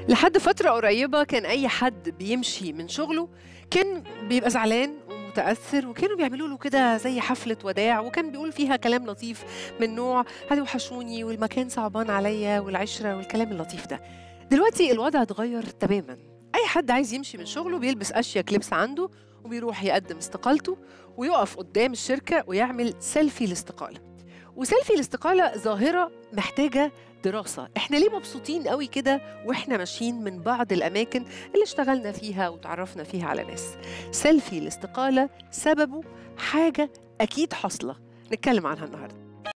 لحد فترة قريبة كان أي حد بيمشي من شغله كان بيبقى زعلان ومتأثر وكانوا بيعملوا له كده زي حفلة وداع وكان بيقول فيها كلام لطيف من نوع هتوحشوني والمكان صعبان عليا والعشرة والكلام اللطيف ده دلوقتي الوضع اتغير تماما أي حد عايز يمشي من شغله بيلبس أشيك لبس عنده وبيروح يقدم استقالته ويقف قدام الشركة ويعمل سيلفي الاستقالة وسيلفي الاستقالة ظاهرة محتاجة دراسة احنا ليه مبسوطين قوي كده واحنا ماشيين من بعض الأماكن اللي اشتغلنا فيها وتعرفنا فيها على ناس سيلفي الاستقالة سببه حاجة أكيد حاصلة نتكلم عنها النهاردة